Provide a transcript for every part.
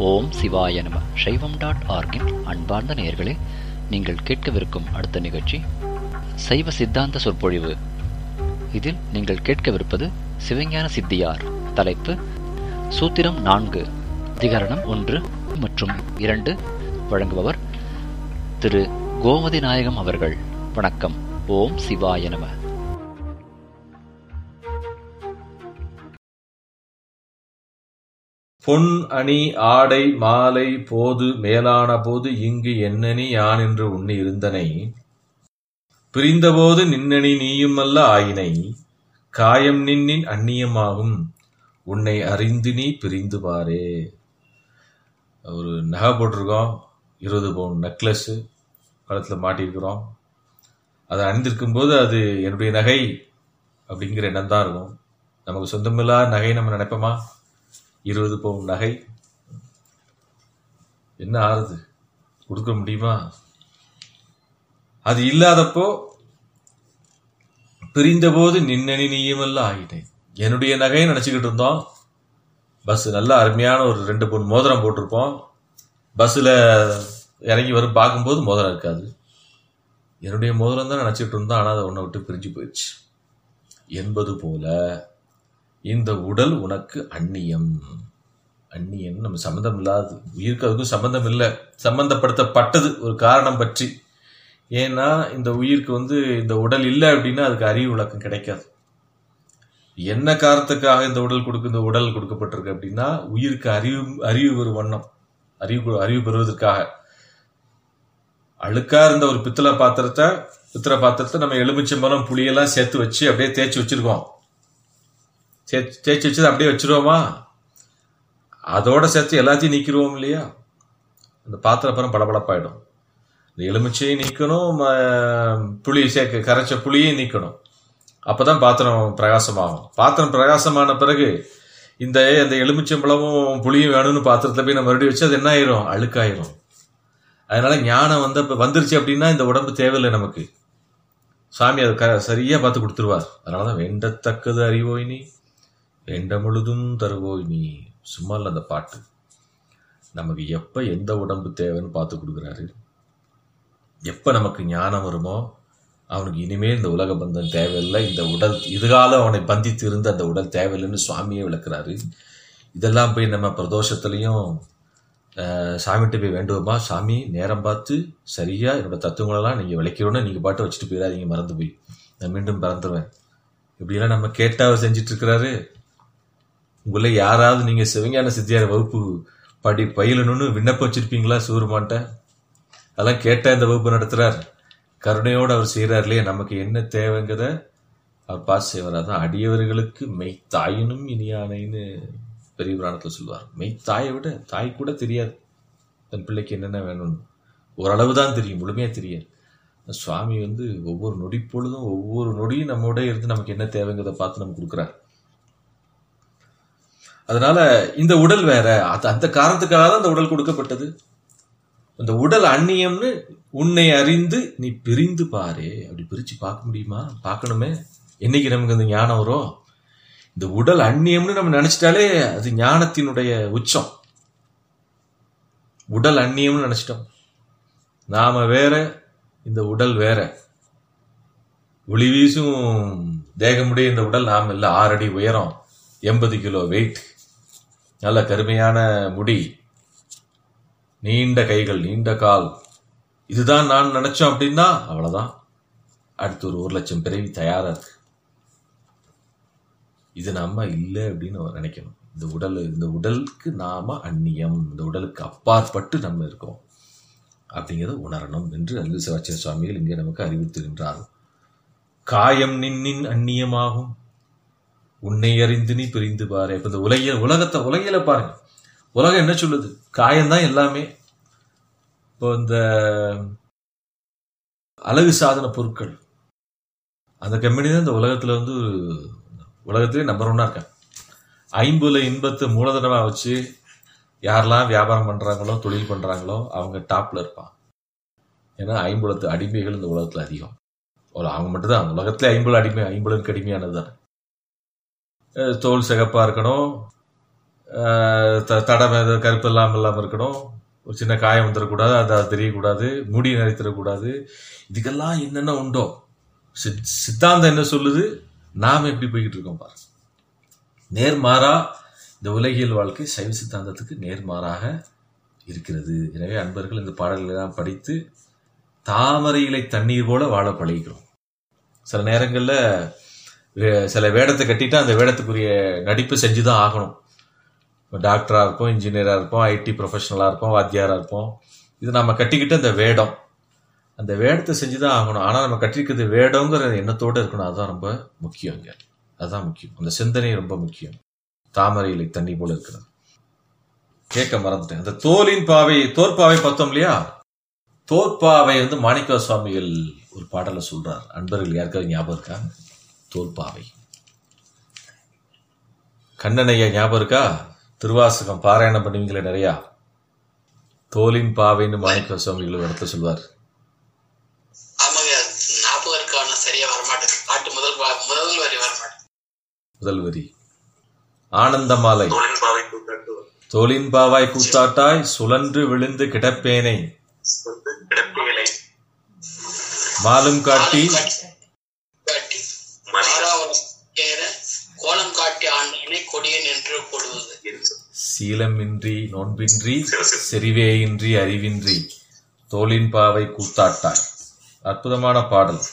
ஓம் சிவாய நம சைவம் டாட் ஆர்கின் அன்பார்ந்த நேயர்களே நீங்கள் கேட்கவிருக்கும் அடுத்த நிகழ்ச்சி சைவ சித்தாந்த சொற்பொழிவு இதில் நீங்கள் கேட்கவிருப்பது சிவஞான சித்தியார் தலைப்பு சூத்திரம் நான்கு அதிகரணம் ஒன்று மற்றும் இரண்டு வழங்குபவர் திரு கோமதி நாயகம் அவர்கள் வணக்கம் ஓம் சிவாய நம பொன் அணி ஆடை மாலை போது மேலான போது இங்கு என்னணி யான் என்று உண்ணி இருந்தனை பிரிந்தபோது நின்னணி நீயுமல்ல ஆயினை காயம் நின்னின் அந்நியமாகும் உன்னை அறிந்து நீ பிரிந்து பாரே ஒரு நகை போட்டிருக்கோம் இருபது பவுன் நெக்லஸ்ஸு கழுத்தில் மாட்டியிருக்கிறோம் அதை அணிந்திருக்கும் போது அது என்னுடைய நகை அப்படிங்கிற எண்ணம் தான் இருக்கும் நமக்கு சொந்தமில்லாத நகை நம்ம நினைப்போமா இருபது பவுன் நகை என்ன ஆறுது கொடுக்க முடியுமா அது இல்லாதப்போ பிரிந்தபோது நின்னணி நீயுமல்ல ஆகிட்டேன் என்னுடைய நகையை நினச்சிக்கிட்டு இருந்தோம் பஸ் நல்ல அருமையான ஒரு ரெண்டு பவுன் மோதிரம் போட்டிருப்போம் பஸ்ஸில் இறங்கி வரும் பார்க்கும்போது மோதிரம் இருக்காது என்னுடைய மோதிரம் தான் நினச்சிட்டு இருந்தோம் ஆனால் அதை உன்னை விட்டு பிரிஞ்சு போயிடுச்சு என்பது போல இந்த உடல் உனக்கு அந்நியம் அந்நியம் நம்ம சம்மந்தம் இல்லாதது உயிருக்கு அதுக்கும் சம்மந்தம் இல்லை சம்பந்தப்படுத்தப்பட்டது ஒரு காரணம் பற்றி ஏன்னா இந்த உயிருக்கு வந்து இந்த உடல் இல்லை அப்படின்னா அதுக்கு அறிவு விளக்கம் கிடைக்காது என்ன காரணத்துக்காக இந்த உடல் கொடுக்க இந்த உடல் கொடுக்கப்பட்டிருக்கு அப்படின்னா உயிருக்கு அறிவு அறிவு ஒரு வண்ணம் அறிவு அறிவு பெறுவதற்காக அழுக்கா இருந்த ஒரு பித்தளை பாத்திரத்தை பித்தளை பாத்திரத்தை நம்ம எலுமிச்சம்பழம் புளியெல்லாம் சேர்த்து வச்சு அப்படியே தேய்ச்சி வச்சிருக்கோம் தேய்ச்சி வச்சது அப்படியே வச்சிருவோமா அதோட சேர்த்து எல்லாத்தையும் நீக்கிடுவோம் இல்லையா அந்த பாத்திரம் அப்புறம் பளபளப்பாயிடும் இந்த எலுமிச்சையும் நீக்கணும் புளி சேர்க்க கரைச்ச புளியும் நீக்கணும் அப்பதான் பாத்திரம் பிரகாசமாகும் பாத்திரம் பிரகாசமான பிறகு இந்த அந்த எலுமிச்சம்பழமும் புளியும் வேணும்னு பாத்திரத்துல போய் நம்ம மறுபடியும் வச்சு அது என்ன ஆயிரும் அழுக்காயிரும் அதனால ஞானம் வந்து வந்துருச்சு அப்படின்னா இந்த உடம்பு தேவையில்லை நமக்கு சாமி அதை க சரியா பார்த்து கொடுத்துருவார் அதனாலதான் வேண்டத்தக்கது அறிவோய் நீ வேண்ட முழுதும் தருவோய் நீ சும்மா இல்லை அந்த பாட்டு நமக்கு எப்ப எந்த உடம்பு தேவைன்னு பார்த்து கொடுக்குறாரு எப்ப நமக்கு ஞானம் வருமோ அவனுக்கு இனிமேல் இந்த உலக பந்தம் தேவையில்லை இந்த உடல் இதுகாலம் அவனை பந்தித்து இருந்த அந்த உடல் தேவையில்லைன்னு சுவாமியே விளக்குறாரு இதெல்லாம் போய் நம்ம பிரதோஷத்துலையும் சாமிகிட்ட போய் வேண்டுவோமா சாமி நேரம் பார்த்து சரியா என்னோட தத்துவங்களெல்லாம் நீங்க விளக்கிறோன்னு நீங்க பாட்டு வச்சுட்டு போயிடாதீங்க மறந்து போய் நான் மீண்டும் பிறந்துருவேன் இப்படியெல்லாம் நம்ம கேட்டா அவர் செஞ்சுட்டு இருக்கிறாரு உங்களை யாராவது நீங்க சிவஞான சித்தியார் வகுப்பு படி பயிலணும்னு விண்ணப்பம் வச்சிருப்பீங்களா சூருமான்ட்ட அதெல்லாம் கேட்டா இந்த வகுப்பு நடத்துறார் கருணையோடு அவர் செய்யறாரு இல்லையா நமக்கு என்ன தேவைங்கிறத அவர் பாஸ் செய்வார் அதான் அடியவர்களுக்கு மெய் தாயினும் இனியானைன்னு பெரிய புராணத்தில் சொல்லுவார் மெய் தாயை விட தாய் கூட தெரியாது தன் பிள்ளைக்கு என்னென்ன வேணும்னு ஓரளவு தான் தெரியும் முழுமையாக தெரியாது சுவாமி வந்து ஒவ்வொரு நொடி பொழுதும் ஒவ்வொரு நொடியும் நம்மோட இருந்து நமக்கு என்ன தேவைங்கிறத பார்த்து நம்ம கொடுக்குறார் அதனால இந்த உடல் வேற அது அந்த காரணத்துக்காக தான் இந்த உடல் கொடுக்கப்பட்டது இந்த உடல் அந்நியம்னு உன்னை அறிந்து நீ பிரிந்து பாரு அப்படி பிரிச்சு பார்க்க முடியுமா பார்க்கணுமே என்னைக்கு நமக்கு இந்த ஞானம் வரும் இந்த உடல் அந்நியம்னு நம்ம நினைச்சிட்டாலே அது ஞானத்தினுடைய உச்சம் உடல் அந்நியம்னு நினைச்சிட்டோம் நாம வேற இந்த உடல் வேற ஒளி வீசும் தேகமுடைய இந்த உடல் நாம் இல்லை ஆறு அடி உயரம் எண்பது கிலோ வெயிட் நல்ல கருமையான முடி நீண்ட கைகள் நீண்ட கால் இதுதான் நான் நினைச்சோம் அப்படின்னா அவ்வளவுதான் அடுத்து ஒரு ஒரு லட்சம் பிறவி தயாரா இருக்கு இது நம்ம இல்லை அப்படின்னு நினைக்கணும் இந்த உடல் இந்த உடலுக்கு நாம அந்நியம் இந்த உடலுக்கு அப்பாற்பட்டு நம்ம இருக்கோம் அப்படிங்கிறத உணரணும் என்று அல்லு சிவாச்சார சுவாமிகள் இங்கே நமக்கு அறிவித்துகின்றார் காயம் நின்னின் அந்நியமாகும் உன்னை அறிந்து நீ பிரிந்து பாரு இப்ப இந்த உலகிய உலகத்தை உலகில பாருங்க உலகம் என்ன சொல்லுது காயம்தான் எல்லாமே இப்போ இந்த அழகு சாதன பொருட்கள் அந்த கம்பெனி தான் இந்த உலகத்துல வந்து உலகத்திலே நம்பர் ஒன்னா இருக்காங்க ஐம்புல இன்பத்தை மூலதனமா வச்சு யாரெல்லாம் வியாபாரம் பண்றாங்களோ தொழில் பண்றாங்களோ அவங்க டாப்ல இருப்பான் ஏன்னா ஐம்புலத்து அடிமைகள் இந்த உலகத்துல அதிகம் ஒரு அவங்க மட்டும்தான் உலகத்துல ஐம்புல அடிமை ஐம்புலனுக்கு அடிமையானது தானே தோல் சிகப்பா இருக்கணும் ஆஹ் த- தடம் எது கருப்பு இல்லாமல் இல்லாமல் இருக்கணும் ஒரு சின்ன காயம் வந்துடக்கூடாது அது அது தெரியக்கூடாது முடி நரைத்திடக்கூடாது இதுக்கெல்லாம் என்னென்ன உண்டோ சித்- சித்தாந்தம் என்ன சொல்லுது நாம் எப்படி போய்கிட்டு இருக்கோம் பாருங்க நேர்மாறா இந்த உலகியல் வாழ்க்கை சைவ சித்தாந்தத்துக்கு நேர்மாறாக இருக்கிறது எனவே அன்பர்கள் இந்த பாடல்களை எல்லாம் படித்து தாமரை இலை தண்ணீர் போல வாழ பழகிக்கிறோம் சில நேரங்களில் சில வேடத்தை கட்டிட்டு அந்த வேடத்துக்குரிய நடிப்பு செஞ்சு தான் ஆகணும் டாக்டராக இருப்போம் இன்ஜினியராக இருப்போம் ஐடி ப்ரொஃபஷனலாக இருப்போம் வாத்தியாராக இருப்போம் இது நம்ம கட்டிக்கிட்டு அந்த வேடம் அந்த வேடத்தை செஞ்சு தான் ஆகணும் ஆனால் நம்ம கட்டிருக்கிறது வேடங்கிற எண்ணத்தோடு இருக்கணும் அதுதான் ரொம்ப முக்கியம் இங்கே அதுதான் முக்கியம் அந்த சிந்தனை ரொம்ப முக்கியம் தாமரை இலை தண்ணி போல இருக்கிறது கேட்க மறந்துட்டேன் அந்த தோலின் பாவை தோற்பாவை பார்த்தோம் இல்லையா தோற்பாவை வந்து மாணிக்க சுவாமிகள் ஒரு பாடலை சொல்றார் அன்பர்கள் யாருக்காவது ஞாபகம் இருக்கா தோற்பாவை கண்ணனையா ஞாபகம் இருக்கா திருவாசகம் பாராயணம் பண்ணுவீங்களே நிறையா தோலின் பாவைன்னு மாணிக்க சுவாமிகள் ஒரு இடத்த சொல்வார் ஆமாங்க ஞாபகம் இருக்கு ஆனா சரியா வரமாட்டேங்குது பாட்டு முதல் பா- முதல் வரி வரமாட்டேங்குது முதல் வரி ஆனந்தமாலை தோளின் பாவை கூட்டாட்டு தோலின் பாவாய் கூத்தாட்டாய் சுழன்று விழுந்து கிடப்பேனை வந்து கிடப்பிகளை மாலும் காட்டி காட்டி மனித ஆறாவரம் ஏற கோலம் காட்டி ஆண்டனை கொடியன் என்று கொடுவது என்று சீலமின்றி நோன்பின்றி செறிவேயின்றி அறிவின்றி தோலின் பாவை கூத்தாட்டாய் அற்புதமான பாடல்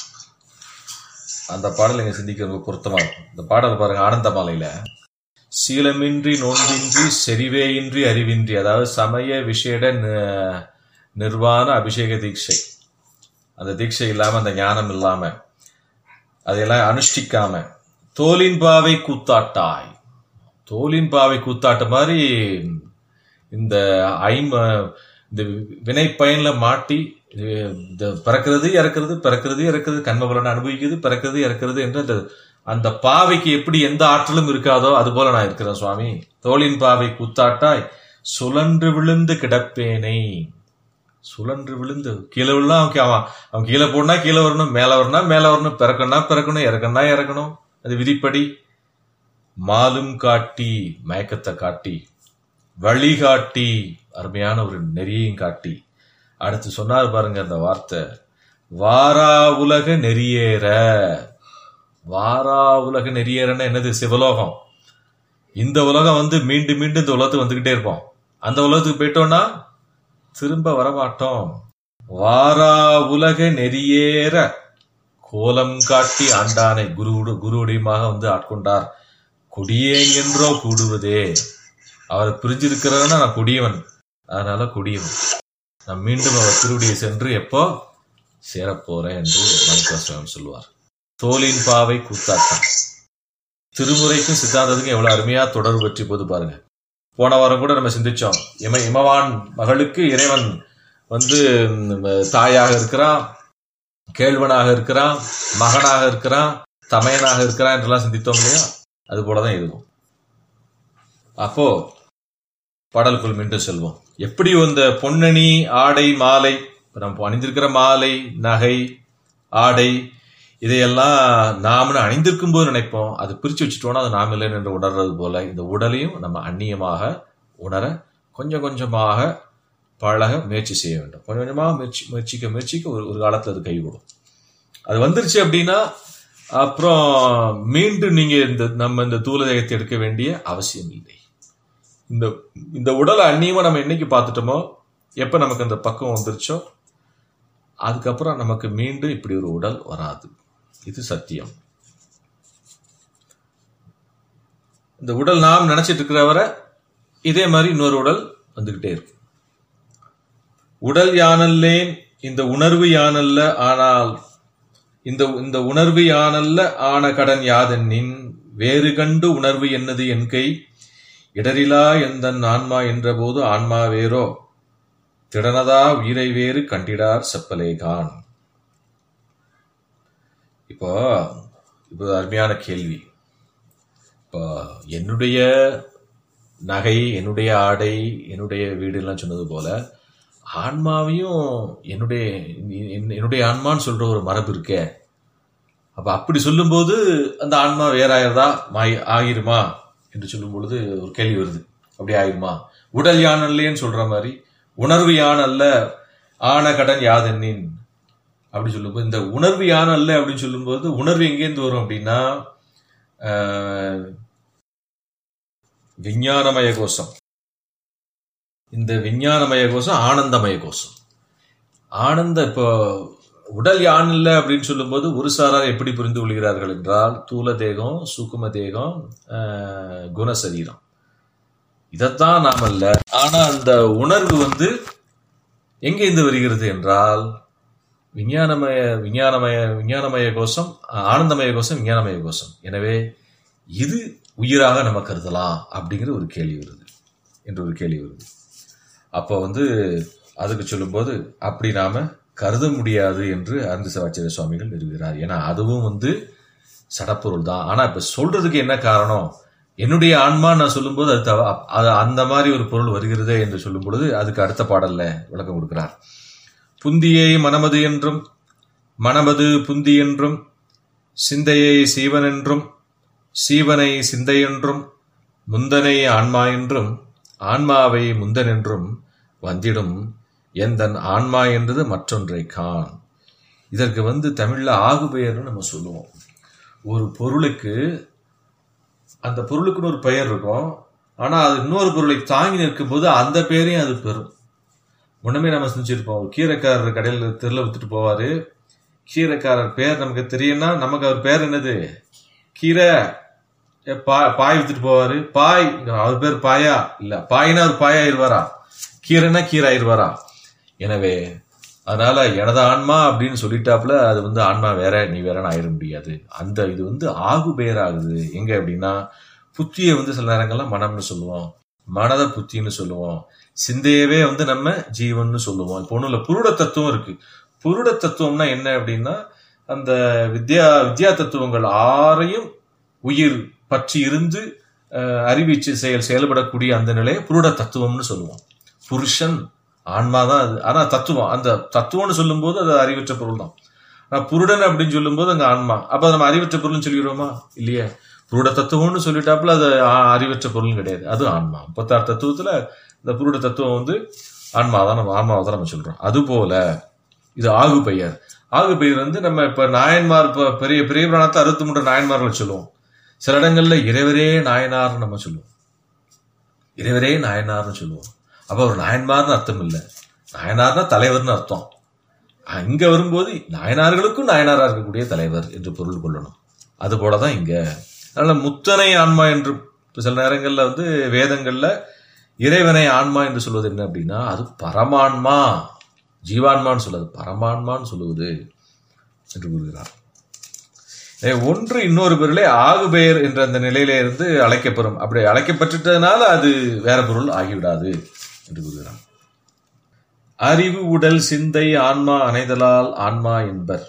அந்த பாடல் எங்க சிந்திக்க ரொம்ப பொருத்தமா இருக்கும் இந்த பாடல் பாருங்க ஆனந்த மாலையில சீலமின்றி நோன்பின்றி செறிவேயின்றி அறிவின்றி அதாவது சமய விஷேட நி- நிர்வாண அபிஷேக தீட்சை அந்த தீட்சை இல்லாம அந்த ஞானம் இல்லாம அதையெல்லாம் அனுஷ்டிக்காம தோலின் பாவை கூத்தாட்டாய் தோலின் பாவை கூத்தாட்ட மாதிரி இந்த ஐம இந்த வினை பயன்ல மாட்டி இது இந்த பிறக்கிறது இறக்கிறது பிறக்கிறது இறக்கிறது கண்மபலன் அனுபவிக்குது பிறக்கிறது இறக்கிறது என்று அந்த அந்த பாவைக்கு எப்படி எந்த ஆற்றலும் இருக்காதோ அது போல நான் இருக்கிறேன் சுவாமி தோளின் பாவை கூத்தாட்டாய் சுழன்று விழுந்து கிடப்பேனை சுழன்று விழுந்து கீழே விழுந்தா அவன் அவன் அவன் கீழே போனா கீழே வரணும் மேல வரணும் மேல வரணும் பிறக்கணும்னா பிறக்கணும் இறக்கணும்னா இறக்கணும் அது விதிப்படி மாலும் காட்டி மயக்கத்தை காட்டி வழிகாட்டி அருமையான ஒரு நெறியையும் காட்டி அடுத்து சொன்னார் பாருங்க அந்த வார்த்தை வாரா உலக நெறியேற வாரா உலக நெறியேறன்னா என்னது சிவலோகம் இந்த உலகம் வந்து மீண்டும் மீண்டும் இந்த உலகத்துக்கு வந்துகிட்டே இருப்போம் அந்த உலகத்துக்கு போயிட்டோம்னா திரும்ப வரமாட்டோம் வாரா உலக நெறியேற கோலம் காட்டி ஆண்டானை குரு குருவுடையமாக வந்து ஆட்கொண்டார் கொடியேன் என்றோ கூடுவதே அவர் பிரிஞ்சிருக்கிறவனா நான் கொடியவன் அதனால கொடியவன் நான் மீண்டும் அவர் திருவடியை சென்று எப்போ சேரப்போறேன் என்று மணிக்காசுவம் சொல்லுவார் தோலின் பாவை கூத்தாட்டம் திருமுறைக்கும் சித்தாந்தத்துக்கும் எவ்வளவு அருமையா தொடர்பு பற்றி போது பாருங்க போன வாரம் கூட நம்ம சிந்திச்சோம் இம இமவான் மகளுக்கு இறைவன் வந்து ம், தாயாக இருக்கிறான் கேழ்வனாக இருக்கிறான் மகனாக இருக்கிறான் தமையனாக இருக்கிறான் என்றெல்லாம் சிந்தித்தோம் இல்லையா அது போலதான் இதுவும் அப்போ பாடலுக்குள் மீண்டும் செல்வோம் எப்படி இந்த பொன்னணி ஆடை மாலை இப்ப நம்ம அணிந்திருக்கிற மாலை நகை ஆடை இதையெல்லாம் நாம அணிந்திருக்கும் போது நினைப்போம் அது பிரிச்சு வச்சுட்டோம்னா அது நாம் இல்லைன்னு என்று உணர்றது போல இந்த உடலையும் நம்ம அந்நியமாக உணர கொஞ்சம் கொஞ்சமாக பழக முயற்சி செய்ய வேண்டும் கொஞ்சம் கொஞ்சமாக முயற்சி முயற்சிக்க முயற்சிக்க ஒரு ஒரு காலத்தில் அது கைகூடும் அது வந்துருச்சு அப்படின்னா அப்புறம் மீண்டும் நீங்க இந்த நம்ம இந்த தூல தேகத்தை எடுக்க வேண்டிய அவசியம் இல்லை இந்த இந்த உடலை அந்நியமா நம்ம என்னைக்கு பார்த்துட்டோமோ எப்ப நமக்கு அந்த பக்குவம் வந்துருச்சோ அதுக்கப்புறம் நமக்கு மீண்டும் இப்படி ஒரு உடல் வராது இது சத்தியம் இந்த உடல் நாம் நினைச்சிட்டு இருக்கிற வரை இதே மாதிரி இன்னொரு உடல் வந்துகிட்டே இருக்கும் உடல் யானல்லேன் இந்த உணர்வு யானல்ல ஆனால் இந்த இந்த உணர்வு யானல்ல ஆன கடன் யாதென்னின் வேறு கண்டு உணர்வு என்னது என் கை இடரிலா எந்தன் ஆன்மா என்றபோது ஆன்மா வேறோ திடனதா உயிரை வேறு கண்டிடார் செப்பலேகான் இப்போ இப்போ அருமையான கேள்வி இப்போ என்னுடைய நகை என்னுடைய ஆடை என்னுடைய வீடுலாம் சொன்னது போல ஆன்மாவையும் என்னுடைய என்- என்னுடைய ஆன்மான்னு சொல்ற ஒரு மரபு இருக்கே அப்ப அப்படி சொல்லும்போது அந்த ஆன்மா வேறாயிரதா மாய் ஆகிருமா என்று சொல்லும் பொழுது ஒரு கேள்வி வருது அப்படி ஆயிடுமா உடல் யான் அல்லேன்னு சொல்ற மாதிரி உணர்வு யான் அல்ல ஆன கடன் யாதென்னின் அப்படி சொல்லும்போது இந்த உணர்வு யான் அல்ல அப்படின்னு சொல்லும்போது உணர்வு எங்கேருந்து வரும் அப்படின்னா ஆஹ், விஞ்ஞானமய கோஷம் இந்த விஞ்ஞானமய கோஷம் ஆனந்தமய கோஷம் ஆனந்த இப்போ உடல் யான் இல்லை அப்படின்னு சொல்லும்போது ஒரு சாரார் எப்படி புரிந்து கொள்கிறார்கள் என்றால் தூல தேகம் சூக்கும தேகம் ஆஹ், குணசரீரம் இதைத்தான் நாம் அல்ல ஆனா அந்த உணர்வு வந்து எங்கேருந்து வருகிறது என்றால் விஞ்ஞானமய விஞ்ஞானமய விஞ்ஞானமய கோஷம் ஆனந்தமய கோஷம் விஞ்ஞானமய கோஷம் எனவே இது உயிராக நம்ம கருதலாம் அப்படிங்கிற ஒரு கேள்வி வருது என்று ஒரு கேள்வி வருது அப்போ வந்து அதுக்கு சொல்லும்போது அப்படி நாம கருத முடியாது என்று அருந்த சிவாச்சாரிய சுவாமிகள் நிறுவுகிறார் ஏன்னா அதுவும் வந்து சடப்பொருள் தான் ஆனா இப்ப சொல்றதுக்கு என்ன காரணம் என்னுடைய ஆன்மா நான் சொல்லும்போது அது தவ- அது அந்த மாதிரி ஒரு பொருள் வருகிறதே என்று சொல்லும் பொழுது அதுக்கு அடுத்த பாடல்ல விளக்கம் கொடுக்கிறார் புந்தியை மனமது என்றும் மனமது புந்தி என்றும் சிந்தையை சீவன் என்றும் சீவனை சிந்தை என்றும் முந்தனை ஆன்மா என்றும் ஆன்மாவை முந்தன் என்றும் வந்திடும் எந்தன் ஆன்மா என்றது மற்றொன்றை காண் இதற்கு வந்து தமிழ்ல ஆகுபெயர்னு நம்ம சொல்லுவோம் ஒரு பொருளுக்கு அந்த பொருளுக்குன்னு ஒரு பெயர் இருக்கும் ஆனா அது இன்னொரு பொருளை தாங்கி நிற்கும்போது அந்த பெயரையும் அது பெறும் முன்னமே நம்ம செஞ்சிருப்போம் ஒரு கீரைக்காரர் கடையில் தெருல வித்துட்டு போவாரு கீரைக்காரர் பேர் நமக்கு தெரியும்னா நமக்கு அவர் பேர் என்னது கீரை ஏ, பா- பாய் வித்துட்டு போவாரு பாய் அவர் பேர் பாயா இல்ல பாய்னா அவர் பாயா ஆயிருவாரா கீரைனா கீரை ஆயிருவாரா எனவே அதனால எனது ஆன்மா அப்படின்னு சொல்லிட்டாப்புல அது வந்து ஆன்மா வேற நீ வேறன்னு ஆயிட முடியாது அந்த இது வந்து ஆகு பெயர் ஆகுது எங்க அப்படின்னா புத்தியை வந்து சில நேரங்கள்ல மனம்னு சொல்லுவோம் மனத புத்தின்னு சொல்லுவோம் சிந்தையவே வந்து நம்ம ஜீவன்னு சொல்லுவோம் இப்போ ஒண்ணும் இல்ல புருட தத்துவம் இருக்கு புருட தத்துவம்னா என்ன அப்படின்னா அந்த வித்யா வித்யா தத்துவங்கள் ஆறையும் உயிர் பற்றி இருந்து அஹ், அறிவிச்சு செயல் செயல்படக்கூடிய அந்த நிலையை புருட தத்துவம்னு சொல்லுவோம் புருஷன் ஆன்மா தான் அது ஆனா தத்துவம் அந்த தத்துவம்னு சொல்லும்போது அது அறிவற்ற பொருள் தான் ஆனா புருடன் அப்படின்னு சொல்லும்போது அங்க ஆன்மா அப்ப நம்ம அறிவற்ற பொருள்னு சொல்லிடுவோமா இல்லையே புருட தத்துவம்னு சொல்லிட்டாப்புல அது ஆ- அறிவற்ற பொருள் கிடையாது அது ஆன்மா முப்பத்தாறு தத்துவத்துல இந்த புருட தத்துவம் வந்து ஆன்மா தான் நம்ம ஆன்மாவை தான் நம்ம சொல்றோம் அது போல இது ஆகு பெயர் ஆகு பெயர் வந்து நம்ம இப்ப நாயன்மார் இப்ப பெரிய பெரிய பிராணத்தை அறுபத்தி மூன்று நாயன்மார்களை சொல்லுவோம் சில இடங்கள்ல இறைவரே நாயனார்னு நம்ம சொல்லுவோம் இறைவரே நாயனார்னு சொல்லுவோம் அப்ப ஒரு நாயன்மார்னு அர்த்தம் இல்லை நாயனார்னா தலைவர்னு அர்த்தம் அஹ் இங்க வரும்போது நாயனார்களுக்கும் நாயனாரா இருக்கக்கூடிய தலைவர் என்று பொருள் கொள்ளணும் அது போலதான் இங்க அதனால முத்தனை ஆன்மா என்று இப்ப சில நேரங்கள்ல வந்து வேதங்கள்ல இறைவனை ஆன்மா என்று சொல்வது என்ன அப்படின்னா அது பரமான்மா ஜீவான்மான்னு சொல்லாது பரமான்மான்னு சொல்லுவது என்று கூறுகிறார் எனவே ஒன்று இன்னொரு பொருளே ஆகு பெயர் என்ற அந்த நிலையில இருந்து அழைக்கப்பெறும் அப்படி அழைக்கப்பட்டுட்டதுனால அது வேற பொருள் ஆகிவிடாது என்று கூறுகிறார் அறிவு உடல் சிந்தை ஆன்மா அணைதலால் ஆன்மா என்பர்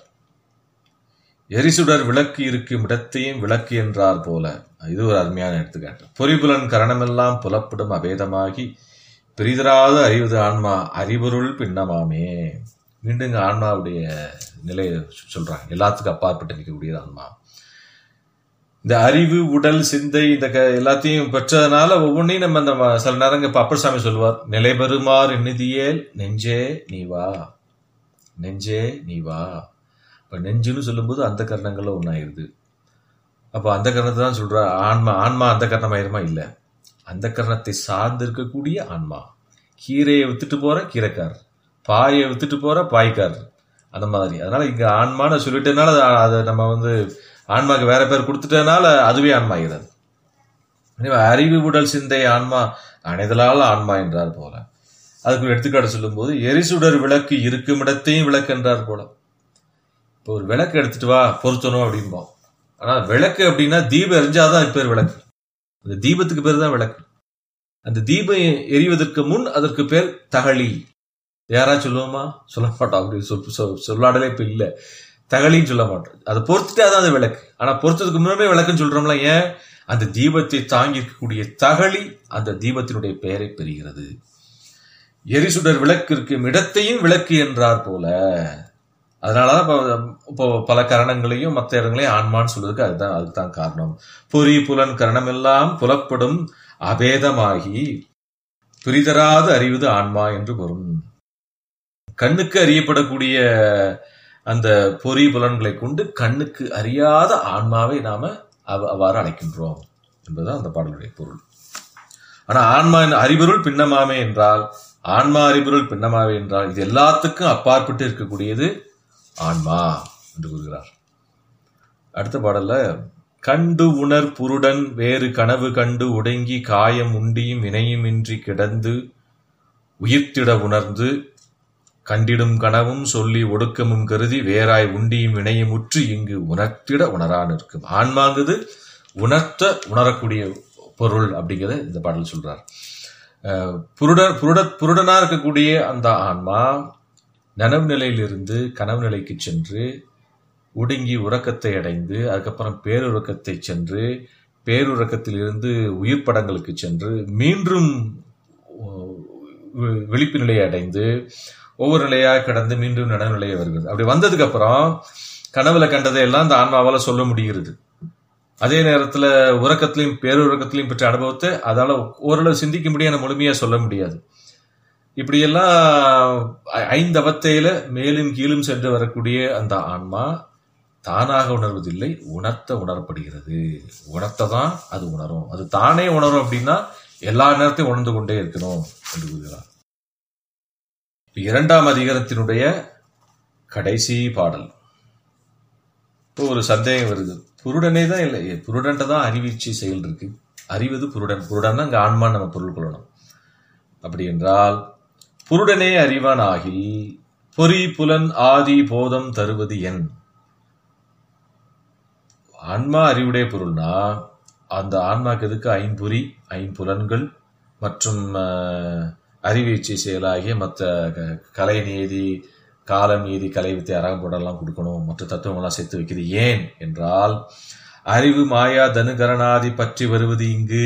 எரிசுடர் விளக்கு இருக்கும் இடத்தையும் விளக்கு என்றார் போல இது ஒரு அருமையான எடுத்துக்காட்டு பொறிபுலன் கரணமெல்லாம் புலப்படும் அபேதமாகி பிரிதராத அறிவது ஆன்மா அறிபொருள் பின்னமாமே மீண்டும் இங்க ஆன்மாவுடைய நிலையை சொல்றாங்க எல்லாத்துக்கும் அப்பாற்பட்டு நிற்கக்கூடியது ஆன்மா இந்த அறிவு உடல் சிந்தை இந்த க- எல்லாத்தையும் பெற்றதுனால ஒவ்வொன்றையும் நம்ம இந்த ம- சில நேரங்க இப்ப அப்பர் சாமி சொல்லுவார் நிலை பெறுமாறு எண்ணிதியேல் நெஞ்சே நீ வா நெஞ்சே நீ வா இப்ப நெஞ்சுன்னு சொல்லும்போது அந்த கரணங்கள்ல ஒன்னாயிருது அப்ப அந்த கரணத்தை தான் சொல்ற ஆன்மா ஆன்மா அந்த கரணமாயிருமா இல்ல அந்த கரணத்தை சார்ந்து இருக்கக்கூடிய ஆன்மா கீரையை வித்துட்டு போற கீரைக்காரர் பாயை வித்துட்டு போற பாய்க்காரர் அந்த மாதிரி அதனால இங்க ஆன்மான்னு சொல்லிட்டதுனால அது- அதை நம்ம வந்து ஆன்மாக்கு வேற பேர் கொடுத்துட்டதுனால அதுவே ஆன்மா ஆகிறது எனவே அறிவு உடல் சிந்தை ஆன்மா அனைதலால் ஆன்மா என்றார் போல அதுக்கு ஒரு எடுத்துக்காட்டு சொல்லும்போது எரிசுடர் விளக்கு இருக்கும் இடத்தையும் விளக்கு என்றார் போல இப்போ ஒரு விளக்கு எடுத்துட்டு வா பொருத்தணும் அப்படிம்போம் ஆனா விளக்கு அப்படின்னா தீபம் எரிஞ்சாதான் அதுக்கு பேர் விளக்கு அந்த தீபத்துக்கு பேர் தான் விளக்கு அந்த தீபம் எரிவதற்கு முன் அதற்கு பேர் தகழி யாராச்சும் சொல்லுவோமா சொல்ல மாட்டோம் அப்படி சொல் சொல்- சொல்லாடலே இப்ப இல்ல தகழின்னு சொல்ல மாட்டோம் அதை பொறுத்துட்டே தான் அது விளக்கு ஆனா பொறுத்ததுக்கு முன்னாடி விளக்குன்னு சொல்றோம்ல ஏன் அந்த தீபத்தை தாங்கி இருக்கக்கூடிய தகழி அந்த தீபத்தினுடைய பெயரை பெறுகிறது எரிசுடர் விளக்கு இருக்கும் இடத்தையும் விளக்கு என்றார் போல அதனாலதான் இப்போ இப்போ பல கரணங்களையும் மற்ற இடங்களையும் ஆன்மான்னு சொல்றதுக்கு அதுதான் அதுதான் காரணம் பொறி புலன் கரணம் எல்லாம் புலப்படும் அபேதமாகி பிரிதராது அறிவது ஆன்மா என்று வரும் கண்ணுக்கு அறியப்படக்கூடிய அந்த பொறி புலன்களை கொண்டு கண்ணுக்கு அறியாத ஆன்மாவை நாம அவ- அவ்வாறு அழைக்கின்றோம் என்பதுதான் அந்த பாடலுடைய பொருள் ஆனா ஆன்மா அறிபொருள் பின்னமாமே என்றால் ஆன்மா அறிபொருள் பின்னமாவே என்றால் இது எல்லாத்துக்கும் அப்பாற்பட்டு இருக்கக்கூடியது ஆன்மா என்று கூறுகிறார் அடுத்த பாடல்ல கண்டு உணர் புருடன் வேறு கனவு கண்டு உடங்கி காயம் உண்டியும் இணையுமின்றி கிடந்து உயிர்த்திட உணர்ந்து கண்டிடும் கனவும் சொல்லி ஒடுக்கமும் கருதி வேறாய் உண்டியும் இணையும் உற்று இங்கு உணர்த்திட உணரா நிற்கும் ஆன்மாங்கிறது உணர்த்த உணரக்கூடிய பொருள் அப்படிங்கிறத இந்த பாடல் சொல்றார் அஹ், புருடன் புருட புருடனா இருக்கக்கூடிய அந்த ஆன்மா நனவு நிலையிலிருந்து கனவு நிலைக்கு சென்று ஒடுங்கி உறக்கத்தை அடைந்து அதுக்கப்புறம் பேருறக்கத்தை சென்று பேருறக்கத்திலிருந்து உயிர் படங்களுக்கு சென்று மீண்டும் வெ- விழிப்பு நிலையை அடைந்து ஒவ்வொரு நிலையாக கடந்து மீண்டும் நனவு நிலையை வருகிறது அப்படி வந்ததுக்கு அப்புறம் கனவுல கண்டதை எல்லாம் அந்த ஆன்மாவால சொல்ல முடிகிறது அதே நேரத்துல உறக்கத்திலையும் பேருறக்கத்திலையும் பெற்ற அனுபவத்தை அதால ஓரளவு சிந்திக்க முடியாது முழுமையா சொல்ல முடியாது இப்படியெல்லாம் ஐ- ஐந்து அவத்தையில மேலும் கீழும் சென்று வரக்கூடிய அந்த ஆன்மா தானாக உணர்வதில்லை உணர்த்த உணரப்படுகிறது உணர்த்த தான் அது உணரும் அது தானே உணரும் அப்படின்னா எல்லா நேரத்தையும் உணர்ந்து கொண்டே இருக்கணும் என்று கூறுகிறார் இப்ப இரண்டாம் அதிகாரத்தினுடைய கடைசி பாடல் இப்போ ஒரு சந்தேகம் வருது புருடனே தான் இல்லை புருடன்ட்ட தான் அறிவீச்சு செயல் இருக்கு அறிவது புருடன் புருடன் அங்க ஆன்மா நம்ம பொருள் கொள்ளணும் அப்படி என்றால் புருடனே அறிவான் ஆகில் பொறி புலன் ஆதி போதம் தருவது என் ஆன்மா அறிவுடைய பொருள்னா அந்த ஆன்மாக்கு எதுக்கு ஐம்பொறி ஐம்புலன்கள் மற்றும் அஹ், அறிவீச்சை செயலாகிய மற்ற க- கலை நீதி காலம் நீதி கலை வித்தை அறம்போடெல்லாம் கொடுக்கணும் மற்ற தத்துவங்கள்லாம் சேர்த்து வைக்கிறது ஏன் என்றால் அறிவு மாயா தனுகரணாதி பற்றி வருவது இங்கு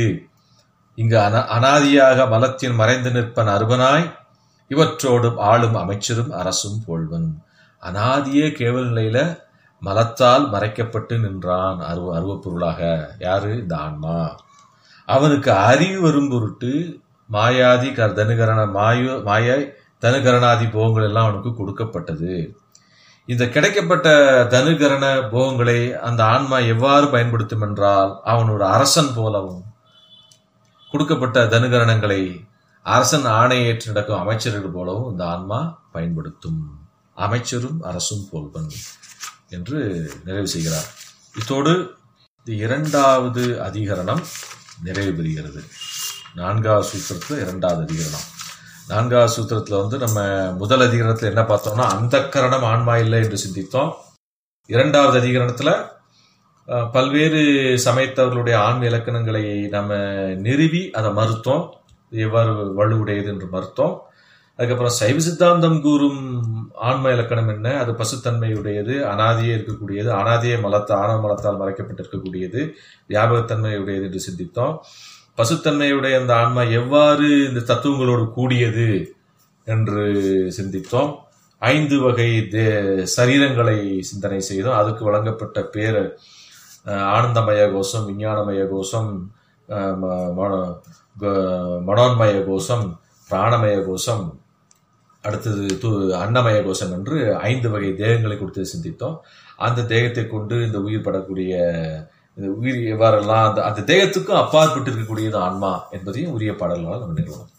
இங்கு அன அனாதியாக மலத்தின் மறைந்து நிற்பன் அருவனாய் இவற்றோடு ஆளும் அமைச்சரும் அரசும் போல்வன் அனாதியே கேவல் நிலையில மலத்தால் மறைக்கப்பட்டு நின்றான் அருவ அருவப் பொருளாக யாரு இந்த ஆன்மா அவனுக்கு அறிவு வரும் பொருட்டு மாயாதி கர் தனுகரண மாயு மாயாய் தனுகரணாதி போகங்கள் எல்லாம் அவனுக்கு கொடுக்கப்பட்டது இந்த கிடைக்கப்பட்ட தனுகரண போகங்களை அந்த ஆன்மா எவ்வாறு பயன்படுத்தும் என்றால் அவன் ஒரு அரசன் போலவும் கொடுக்கப்பட்ட தனுகரணங்களை அரசன் ஆணையேற்று நடக்கும் அமைச்சர்கள் போலவும் இந்த ஆன்மா பயன்படுத்தும் அமைச்சரும் அரசும் போல்வன் என்று நிறைவு செய்கிறார் இத்தோடு இந்த இரண்டாவது அதிகரணம் நிறைவு பெறுகிறது நான்காவது சூத்திரத்துல இரண்டாவது அதிகரணம் நான்காவது சூத்திரத்துல வந்து நம்ம முதல் அதிகரணத்துல என்ன பார்த்தோம்னா அந்த கரணம் ஆன்மா இல்லை என்று சிந்தித்தோம் இரண்டாவது அதிகரணத்துல அஹ், பல்வேறு சமயத்தவர்களுடைய ஆன்ம இலக்கணங்களை நம்ம நிறுவி அதை மறுத்தோம் இது எவ்வாறு வலுவுடையது என்று மறுத்தோம் அதுக்கப்புறம் சைவ சித்தாந்தம் கூறும் ஆன்ம இலக்கணம் என்ன அது பசுத்தன்மையுடையது அனாதியே இருக்கக்கூடியது அனாதியே மலத்த ஆணவ மலத்தால் மறைக்கப்பட்டிருக்கக்கூடியது வியாபகத்தன்மையுடையது என்று சிந்தித்தோம் பசுத்தன்மையுடைய அந்த ஆன்மா எவ்வாறு இந்த தத்துவங்களோடு கூடியது என்று சிந்தித்தோம் ஐந்து வகை தே- சரீரங்களை சிந்தனை செய்தோம் அதுக்கு வழங்கப்பட்ட பேர் அஹ், ஆனந்தமய கோஷம் விஞ்ஞானமய கோஷம் அஹ், ம- மனோ- க- மனோன்மய கோஷம் பிராணமய கோஷம் அடுத்தது து அன்னமய கோஷம் என்று ஐந்து வகை தேகங்களை கொடுத்து சிந்தித்தோம் அந்த தேகத்தை கொண்டு இந்த உயிர் படக்கூடிய இந்த உயிர் எவ்வாறெல்லாம் அந்த அந்த தேகத்துக்கும் அப்பாற்பட்டு இருக்கக்கூடியது ஆன்மா என்பதையும் உரிய பாடல்களால் நம்ம நிறுவனம்